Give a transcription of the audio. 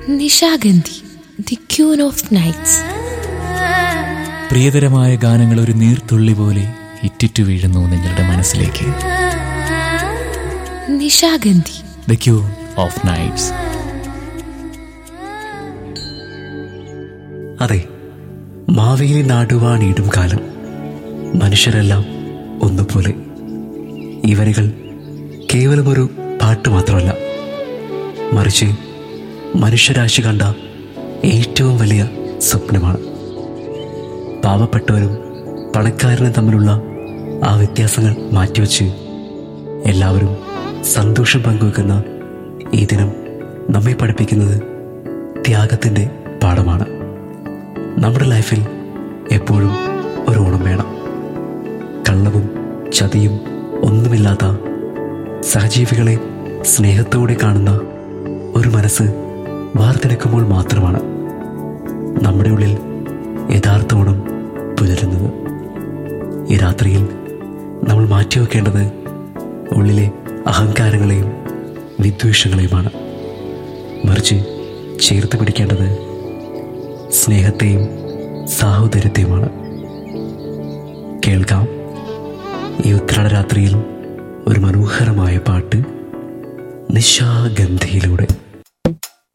Nishagandhi the queen of nights പ്രിയതരമായ ഗാനങ്ങൾ ഒരു നീർത്തുള്ളി പോലെ ഇറ്റിറ്റു വീഴുന്നു നിങ്ങളുടെ മനസ്സിലേക്ക് Nishagandhi the queen of nights അതെ മാവേലി നാടുവാണിടും കാലം മനുഷ്യരെല്ലാം ഒന്നുപോലെ ഈ വരികൾ കേവലമൊരു പാട്ട് മാത്രമല്ല മറിച്ച് മനുഷ്യരാശി കണ്ട ഏറ്റവും വലിയ സ്വപ്നമാണ് പാവപ്പെട്ടവരും പണക്കാരനും തമ്മിലുള്ള ആ വ്യത്യാസങ്ങൾ മാറ്റിവെച്ച് എല്ലാവരും സന്തോഷം പങ്കുവെക്കുന്ന ഈ ദിനം നമ്മെ പഠിപ്പിക്കുന്നത് ത്യാഗത്തിൻ്റെ പാഠമാണ് നമ്മുടെ ലൈഫിൽ എപ്പോഴും ഒരു ഓണം വേണം കള്ളവും ചതിയും ഒന്നുമില്ലാത്ത സഹജീവികളെ സ്നേഹത്തോടെ കാണുന്ന ഒരു മനസ്സ് വാർത്തെടുക്കുമ്പോൾ മാത്രമാണ് നമ്മുടെ ഉള്ളിൽ യഥാർത്ഥ ഓണം പുലരുന്നത് ഈ രാത്രിയിൽ നമ്മൾ മാറ്റിവെക്കേണ്ടത് ഉള്ളിലെ അഹങ്കാരങ്ങളെയും വിദ്വേഷങ്ങളെയുമാണ് മറിച്ച് ചേർത്ത് പിടിക്കേണ്ടത് സ്നേഹത്തെയും സാഹോദര്യത്തെയുമാണ് കേൾക്കാം ഈ ഉത്രാട രാത്രിയിൽ ഒരു മനോഹരമായ പാട്ട് നിശാഗന്ധിയിലൂടെ